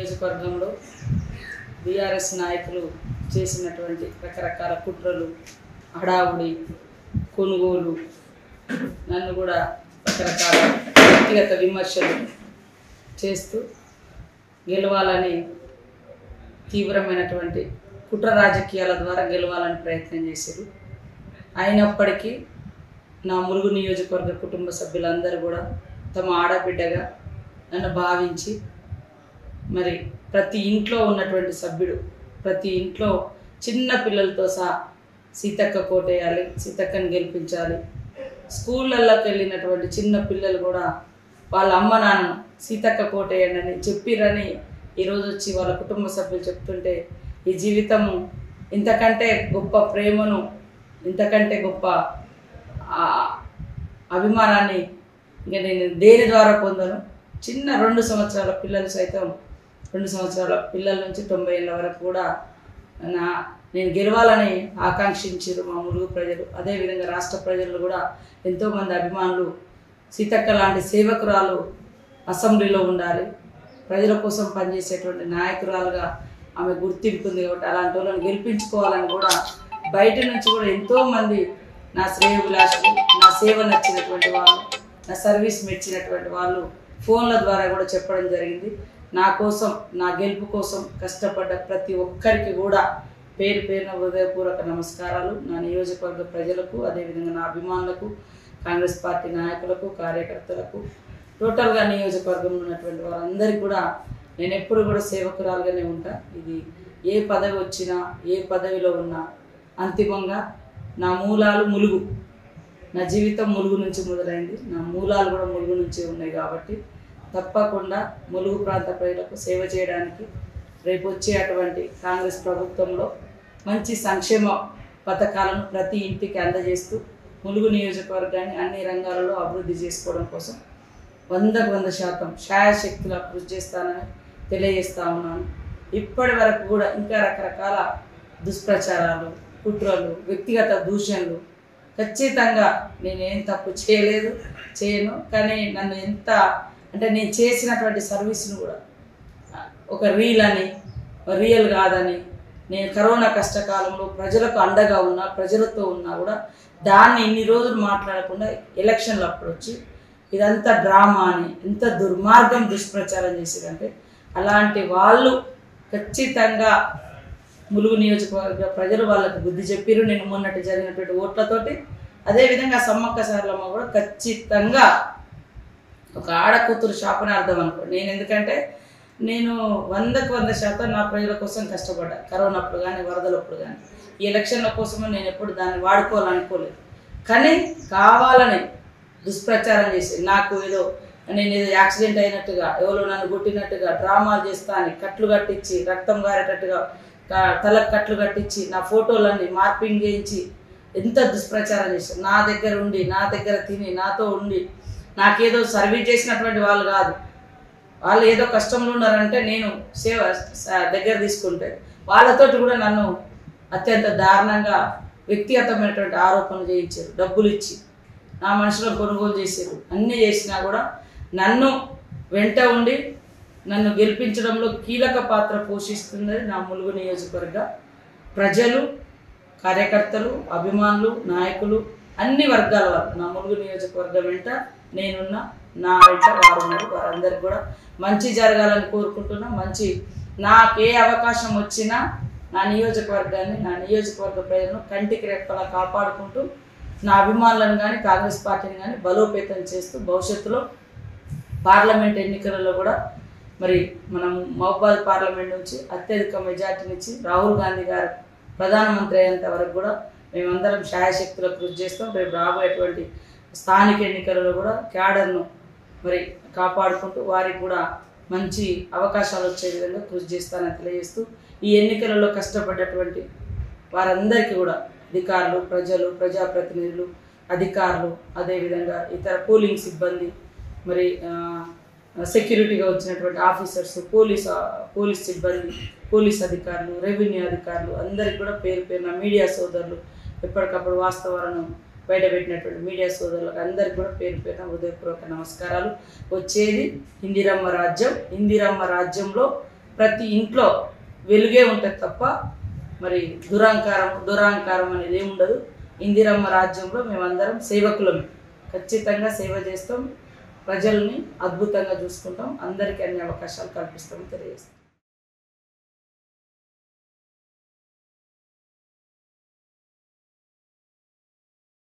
నియోజకవర్గంలో బీఆర్ఎస్ నాయకులు చేసినటువంటి రకరకాల కుట్రలు హడావుడి కొనుగోలు నన్ను కూడా రకరకాల వ్యక్తిగత విమర్శలు చేస్తూ గెలవాలని తీవ్రమైనటువంటి కుట్ర రాజకీయాల ద్వారా గెలవాలని ప్రయత్నం చేశారు అయినప్పటికీ నా ములుగు నియోజకవర్గ కుటుంబ సభ్యులందరూ కూడా తమ ఆడబిడ్డగా నన్ను భావించి మరి ప్రతి ఇంట్లో ఉన్నటువంటి సభ్యుడు ప్రతి ఇంట్లో చిన్న పిల్లలతో సహా సీతక్క కోటేయాలి సీతక్కని గెలిపించాలి స్కూళ్ళల్లోకి వెళ్ళినటువంటి చిన్న పిల్లలు కూడా వాళ్ళ అమ్మ నాన్న సీతక్క కోటేయండి అని చెప్పిరని ఈరోజు వచ్చి వాళ్ళ కుటుంబ సభ్యులు చెప్తుంటే ఈ జీవితము ఇంతకంటే గొప్ప ప్రేమను ఇంతకంటే గొప్ప ఆ, అభిమానాన్ని ఇంకా నేను దేని ద్వారా పొందను చిన్న రెండు సంవత్సరాల పిల్లలు సైతం రెండు సంవత్సరాల పిల్లల నుంచి తొంభై ఏళ్ళ వరకు కూడా నా నేను గెలవాలని ఆకాంక్షించారు మా ములుగు ప్రజలు అదేవిధంగా రాష్ట్ర ప్రజలు కూడా ఎంతోమంది అభిమానులు సీతక్క లాంటి సేవకురాలు అసెంబ్లీలో ఉండాలి ప్రజల కోసం పనిచేసేటువంటి నాయకురాలుగా ఆమె గుర్తింపు ఉంది కాబట్టి అలాంటి వాళ్ళని గెలిపించుకోవాలని కూడా బయట నుంచి కూడా ఎంతోమంది నా శ్రేయభిలాషులు నా సేవ నచ్చినటువంటి వాళ్ళు నా సర్వీస్ మెచ్చినటువంటి వాళ్ళు ఫోన్ల ద్వారా కూడా చెప్పడం జరిగింది నా కోసం నా గెలుపు కోసం కష్టపడ్డ ప్రతి ఒక్కరికి కూడా పేరు పేరున హృదయపూర్వక నమస్కారాలు నా నియోజకవర్గ ప్రజలకు అదేవిధంగా నా అభిమానులకు కాంగ్రెస్ పార్టీ నాయకులకు కార్యకర్తలకు టోటల్గా నియోజకవర్గంలో ఉన్నటువంటి వారందరికీ కూడా నేను ఎప్పుడు కూడా సేవకురాలుగానే ఉంటా ఇది ఏ పదవి వచ్చినా ఏ పదవిలో ఉన్నా అంతిమంగా నా మూలాలు ములుగు నా జీవితం ములుగు నుంచి మొదలైంది నా మూలాలు కూడా ములుగు నుంచి ఉన్నాయి కాబట్టి తప్పకుండా ములుగు ప్రాంత ప్రజలకు సేవ చేయడానికి రేపు వచ్చే అటువంటి కాంగ్రెస్ ప్రభుత్వంలో మంచి సంక్షేమ పథకాలను ప్రతి ఇంటికి అందజేస్తూ ములుగు నియోజకవర్గాన్ని అన్ని రంగాలలో అభివృద్ధి చేసుకోవడం కోసం వందకు వంద శాతం శాయశక్తుల కృషి చేస్తానని తెలియజేస్తా ఉన్నాను ఇప్పటి వరకు కూడా ఇంకా రకరకాల దుష్ప్రచారాలు కుట్రలు వ్యక్తిగత దూషణలు ఖచ్చితంగా నేనేం తప్పు చేయలేదు చేయను కానీ నన్ను ఎంత అంటే నేను చేసినటువంటి సర్వీస్ను కూడా ఒక రీల్ అని రియల్ కాదని నేను కరోనా కష్టకాలంలో ప్రజలకు అండగా ఉన్నా ప్రజలతో ఉన్నా కూడా దాన్ని ఇన్ని రోజులు మాట్లాడకుండా ఎలక్షన్లు అప్పుడు వచ్చి ఇదంతా డ్రామా అని ఎంత దుర్మార్గం దుష్ప్రచారం చేశారంటే అలాంటి వాళ్ళు ఖచ్చితంగా ములుగు నియోజకవర్గ ప్రజలు వాళ్ళకు బుద్ధి చెప్పిరు నేను మొన్నటి జరిగినటువంటి ఓట్లతోటి అదేవిధంగా సమ్మక్క సార్లమ్మ కూడా ఖచ్చితంగా ఒక ఆడ కూతురు శాపనార్థం అనుకో నేను ఎందుకంటే నేను వందకు వంద శాతం నా ప్రజల కోసం కష్టపడ్డా కరోనా అప్పుడు కానీ వరదలప్పుడు కానీ ఈ ఎలక్షన్ల కోసం నేను ఎప్పుడు దాన్ని వాడుకోవాలనుకోలేదు కానీ కావాలని దుష్ప్రచారం చేసి నాకు ఏదో నేను ఏదో యాక్సిడెంట్ అయినట్టుగా ఎవరో నన్ను కొట్టినట్టుగా డ్రామాలు చేస్తా అని కట్లు కట్టించి రక్తం గారేటట్టుగా క- తలకు కట్లు కట్టించి నా ఫోటోలన్నీ మార్పింగ్ చేయించి ఎంత దుష్ప్రచారం చేశారు నా దగ్గర ఉండి నా దగ్గర తిని నాతో ఉండి నాకేదో సర్వీస్ చేసినటువంటి వాళ్ళు కాదు వాళ్ళు ఏదో కష్టంలో ఉన్నారంటే నేను సేవ స- దగ్గర తీసుకుంటే వాళ్ళతోటి కూడా నన్ను అత్యంత దారుణంగా వ్యక్తిగతమైనటువంటి ఆరోపణలు చేయించారు డబ్బులు ఇచ్చి నా మనుషులను కొనుగోలు చేశారు అన్నీ చేసినా కూడా నన్ను వెంట ఉండి నన్ను గెలిపించడంలో కీలక పాత్ర పోషిస్తున్నది నా ములుగు నియోజకవర్గ ప్రజలు కార్యకర్తలు అభిమానులు నాయకులు అన్ని వర్గాల వారు నా ములుగు నియోజకవర్గం వెంట నేనున్న నా వెంట వారు ఉన్నారు వారందరికీ కూడా మంచి జరగాలని కోరుకుంటున్నా మంచి నాకు ఏ అవకాశం వచ్చినా నా నియోజకవర్గాన్ని నా నియోజకవర్గ ప్రజలను కంటికి రెప్పలా కాపాడుకుంటూ నా అభిమానులను కానీ కాంగ్రెస్ పార్టీని కానీ బలోపేతం చేస్తూ భవిష్యత్తులో పార్లమెంట్ ఎన్నికలలో కూడా మరి మనం మహబాద్ పార్లమెంట్ నుంచి అత్యధిక మెజార్టీనిచ్చి రాహుల్ గాంధీ గారు ప్రధానమంత్రి అయ్యేంత వరకు కూడా మేమందరం శాయశక్తుల కృషి చేస్తాం రేపు రాబోయేటువంటి స్థానిక ఎన్నికలలో కూడా క్యాడర్ను మరి కాపాడుకుంటూ వారికి కూడా మంచి అవకాశాలు వచ్చే విధంగా కృషి చేస్తానని తెలియజేస్తూ ఈ ఎన్నికలలో కష్టపడ్డటువంటి వారందరికీ కూడా అధికారులు ప్రజలు ప్రజాప్రతినిధులు అధికారులు అదేవిధంగా ఇతర పోలింగ్ సిబ్బంది మరి ఆ, సెక్యూరిటీగా వచ్చినటువంటి ఆఫీసర్స్ పోలీస్ ఆ, పోలీస్ సిబ్బంది పోలీస్ అధికారులు రెవెన్యూ అధికారులు అందరికి కూడా పేరు పేరున మీడియా సోదరులు ఎప్పటికప్పుడు వాస్తవాలను బయటపెట్టినటువంటి మీడియా సోదరులకు అందరికి కూడా పేరు పేరున హృదయపూర్వక నమస్కారాలు వచ్చేది ఇందిరమ్మ రాజ్యం ఇందిరమ్మ రాజ్యంలో ప్రతి ఇంట్లో వెలుగే ఉంటుంది తప్ప మరి దురహంకారం దురహంకారం అనేది ఏమి ఉండదు ఇందిరమ్మ రాజ్యంలో మేమందరం సేవకులమే ఖచ్చితంగా సేవ చేస్తాం ప్రజల్ని అద్భుతంగా చూసుకుంటాం అందరికీ అన్ని అవకాశాలు కల్పిస్తామని తెలియజేస్తాం